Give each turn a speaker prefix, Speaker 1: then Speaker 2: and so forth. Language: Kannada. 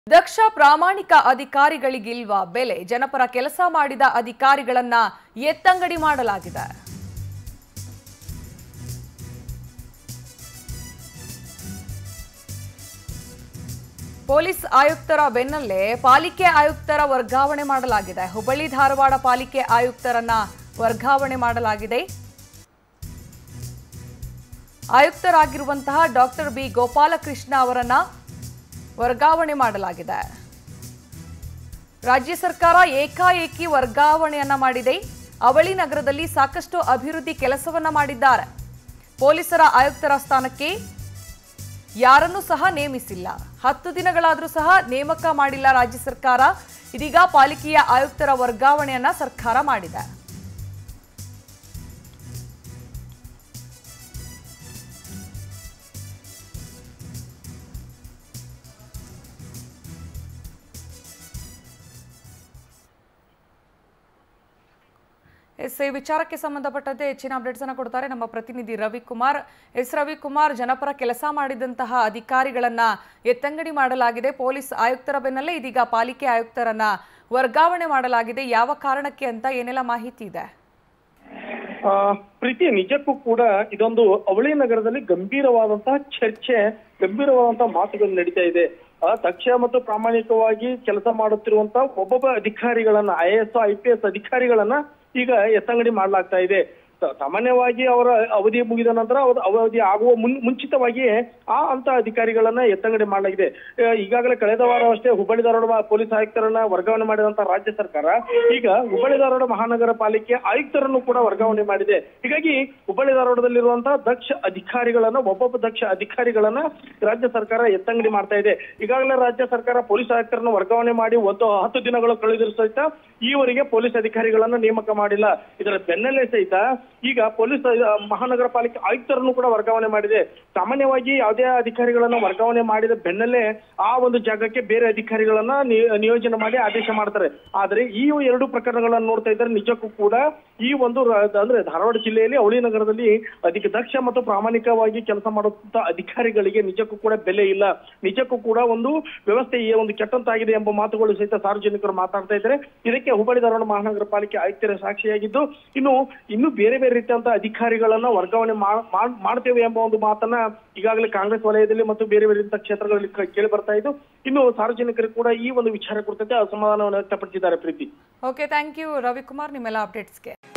Speaker 1: ದಕ್ಷ ಪ್ರಾಮಾಣಿಕ ಅಧಿಕಾರಿಗಳಿಗಿಲ್ವಾ ಬೆಲೆ ಜನಪರ ಕೆಲಸ ಮಾಡಿದ ಅಧಿಕಾರಿಗಳನ್ನ ಎತ್ತಂಗಡಿ ಮಾಡಲಾಗಿದೆ ಪೊಲೀಸ್ ಆಯುಕ್ತರ ಬೆನ್ನಲ್ಲೇ ಪಾಲಿಕೆ ಆಯುಕ್ತರ ವರ್ಗಾವಣೆ ಮಾಡಲಾಗಿದೆ ಹುಬ್ಬಳ್ಳಿ ಧಾರವಾಡ ಪಾಲಿಕೆ ಆಯುಕ್ತರನ್ನ ವರ್ಗಾವಣೆ ಮಾಡಲಾಗಿದೆ ಆಯುಕ್ತರಾಗಿರುವಂತಹ ಡಾಕ್ಟರ್ ಬಿ ಗೋಪಾಲಕೃಷ್ಣ ಅವರನ್ನ ವರ್ಗಾವಣೆ ಮಾಡಲಾಗಿದೆ ರಾಜ್ಯ ಸರ್ಕಾರ ಏಕಾಏಕಿ ವರ್ಗಾವಣೆಯನ್ನ ಮಾಡಿದೆ ಅವಳಿ ನಗರದಲ್ಲಿ ಸಾಕಷ್ಟು ಅಭಿವೃದ್ಧಿ ಕೆಲಸವನ್ನ ಮಾಡಿದ್ದಾರೆ ಪೊಲೀಸರ ಆಯುಕ್ತರ ಸ್ಥಾನಕ್ಕೆ ಯಾರನ್ನೂ ಸಹ ನೇಮಿಸಿಲ್ಲ ಹತ್ತು ದಿನಗಳಾದರೂ ಸಹ ನೇಮಕ ಮಾಡಿಲ್ಲ ರಾಜ್ಯ ಸರ್ಕಾರ ಇದೀಗ ಪಾಲಿಕೆಯ ಆಯುಕ್ತರ ವರ್ಗಾವಣೆಯನ್ನ ಸರ್ಕಾರ ಮಾಡಿದೆ ಎಸ್ ಈ ವಿಚಾರಕ್ಕೆ ಸಂಬಂಧಪಟ್ಟಂತೆ ಹೆಚ್ಚಿನ ಅಪ್ಡೇಟ್ಸ್ ಅನ್ನ ಕೊಡ್ತಾರೆ ನಮ್ಮ ಪ್ರತಿನಿಧಿ ರವಿಕುಮಾರ್ ಎಸ್ ರವಿಕುಮಾರ್ ಜನಪರ ಕೆಲಸ ಮಾಡಿದಂತಹ ಅಧಿಕಾರಿಗಳನ್ನ ಎತ್ತಂಗಡಿ ಮಾಡಲಾಗಿದೆ ಪೊಲೀಸ್ ಆಯುಕ್ತರ ಬೆನ್ನಲ್ಲೇ ಇದೀಗ ಪಾಲಿಕೆ ಆಯುಕ್ತರನ್ನ ವರ್ಗಾವಣೆ ಮಾಡಲಾಗಿದೆ ಯಾವ ಕಾರಣಕ್ಕೆ ಅಂತ ಏನೆಲ್ಲ ಮಾಹಿತಿ ಇದೆ
Speaker 2: ಆ, ಪ್ರೀತಿ ನಿಜಕ್ಕೂ ಕೂಡ ಇದೊಂದು ಅವಳಿ ನಗರದಲ್ಲಿ ಗಂಭೀರವಾದಂತಹ ಚರ್ಚೆ ಗಂಭೀರವಾದಂತಹ ಮಾತುಗಳು ನಡೀತಾ ಇದೆ ಆ, ದಕ್ಷ ಮತ್ತು ಪ್ರಾಮಾಣಿಕವಾಗಿ ಕೆಲಸ ಮಾಡುತ್ತಿರುವಂತಹ ಒಬ್ಬೊಬ್ಬ ಅಧಿಕಾರಿಗಳನ್ನ I S I P S ಅಧಿಕಾರಿಗಳನ್ನ ಈಗ ಎತ್ತಂಗಡಿ ಮಾಡಲಾಗ್ತಾ ಇದೆ ಸ- ಸಾಮಾನ್ಯವಾಗಿ ಅವರ ಅವಧಿ ಮುಗಿದ ನಂತರ ಅವರ ಅವಧಿ ಆಗುವ ಮುನ್ ಮುಂಚಿತವಾಗಿ ಆ ಅಂತ ಅಧಿಕಾರಿಗಳನ್ನ ಎತ್ತಂಗಡಿ ಮಾಡಲಾಗಿದೆ ಆ, ಈಗಾಗಲೇ ಕಳೆದ ವಾರ ಅಷ್ಟೇ ಹುಬ್ಬಳ್ಳಿ ಧಾರವಾಡ ಪೊಲೀಸ್ ಆಯುಕ್ತರನ್ನ ವರ್ಗಾವಣೆ ಮಾಡಿದಂತ ರಾಜ್ಯ ಸರ್ಕಾರ ಈಗ ಹುಬ್ಬಳ್ಳಿ ಧಾರವಾಡ ಮಹಾನಗರ ಪಾಲಿಕೆ ಆಯುಕ್ತರನ್ನು ಕೂಡ ವರ್ಗಾವಣೆ ಮಾಡಿದೆ ಹೀಗಾಗಿ ಹುಬ್ಬಳ್ಳಿ ಧಾರವಾಡದಲ್ಲಿರುವಂತಹ ದಕ್ಷ ಅಧಿಕಾರಿಗಳನ್ನ ಒಬ್ಬೊಬ್ಬ ದಕ್ಷ ಅಧಿಕಾರಿಗಳನ್ನ ರಾಜ್ಯ ಸರ್ಕಾರ ಎತ್ತಂಗಡಿ ಮಾಡ್ತಾ ಇದೆ ಈಗಾಗಲೇ ರಾಜ್ಯ ಸರ್ಕಾರ ಪೊಲೀಸ್ ಆಯುಕ್ತರನ್ನು ವರ್ಗಾವಣೆ ಮಾಡಿ ಒಂದು ಹತ್ತು ದಿನಗಳು ಕಳೆದಿರೋ ಸಹಿತ ಈವರೆಗೆ ಪೊಲೀಸ್ ಅಧಿಕಾರಿಗಳನ್ನ ನೇಮಕ ಮಾಡಿಲ್ಲ ಇದರ ಬೆನ್ನಲ್ಲೇ ಸಹಿತ ಈಗ ಪೊಲೀಸ್ ಆ, ಮಹಾನಗರ ಪಾಲಿಕೆ ಆಯುಕ್ತರನ್ನು ಕೂಡ ವರ್ಗಾವಣೆ ಮಾಡಿದೆ ಸಾಮಾನ್ಯವಾಗಿ ಯಾವುದೇ ಅಧಿಕಾರಿಗಳನ್ನ ವರ್ಗಾವಣೆ ಮಾಡಿದ ಬೆನ್ನಲ್ಲೇ ಆ ಒಂದು ಜಾಗಕ್ಕೆ ಬೇರೆ ಅಧಿಕಾರಿಗಳನ್ನ ನಿ- ನಿಯೋಜನೆ ಮಾಡಿ ಆದೇಶ ಮಾಡ್ತಾರೆ ಆದ್ರೆ ಈ ಎರಡು ಪ್ರಕರಣಗಳನ್ನ ನೋಡ್ತಾ ಇದ್ದಾರೆ ನಿಜಕ್ಕೂ ಕೂಡ ಈ ಒಂದು ರ- ಅಂದ್ರೆ ಧಾರವಾಡ ಜಿಲ್ಲೆಯಲ್ಲಿ ಅವಳಿ ನಗರದಲ್ಲಿ ಅಧಿಕ ದಕ್ಷ ಮತ್ತು ಪ್ರಾಮಾಣಿಕವಾಗಿ ಕೆಲಸ ಮಾಡುವಂತ ಅಧಿಕಾರಿಗಳಿಗೆ ನಿಜಕ್ಕೂ ಕೂಡ ಬೆಲೆ ಇಲ್ಲ ನಿಜಕ್ಕೂ ಕೂಡ ಒಂದು ವ್ಯವಸ್ಥೆ ಈ ಒಂದು ಕೆಟ್ಟಂತಾಗಿದೆ ಎಂಬ ಮಾತುಗಳು ಸಹಿತ ಸಾರ್ವಜನಿಕರು ಮಾತಾಡ್ತಾ ಇದ್ದಾರೆ ಇದಕ್ಕೆ ಹುಬ್ಬಳ್ಳಿ ಧಾರವಾಡ ಮಹಾನಗರ ಪಾಲಿಕೆ ಆಯುಕ್ತರ ಸಾಕ್ಷಿಯಾಗಿದ್ದು ಇನ್ನು ಇನ್ನು ಬೇರೆ ಬೇರೆ ರೀತಿಯಂತ ಅಧಿಕಾರಿಗಳನ್ನ ವರ್ಗಾವಣೆ ಮಾ- ಮಾಡ್- ಮಾಡ್ತೇವೆ ಎಂಬ ಒಂದು ಮಾತನ್ನ ಈಗಾಗಲೇ ಕಾಂಗ್ರೆಸ್ ವಲಯದಲ್ಲಿ ಮತ್ತು ಬೇರೆ ಬೇರೆ ರೀತಿಯ ಕ್ಷೇತ್ರಗಳಲ್ಲಿ ಕ- ಕೇಳಿ ಬರ್ತಾ ಇದ್ದು ಇನ್ನು ಸಾರ್ವಜನಿಕರು ಕೂಡ ಈ ಒಂದು ವಿಚಾರ ಕುರಿತಂತೆ ಅಸಮಾಧಾನವನ್ನು ವ್ಯಕ್ತಪಡಿಸಿದ್ದಾರೆ Preeti
Speaker 1: okay thank you Ravikumar ನಿಮ್ಮೆಲ್ಲ ಅಪ್ಡೇಟ್ಸ್ಗೆ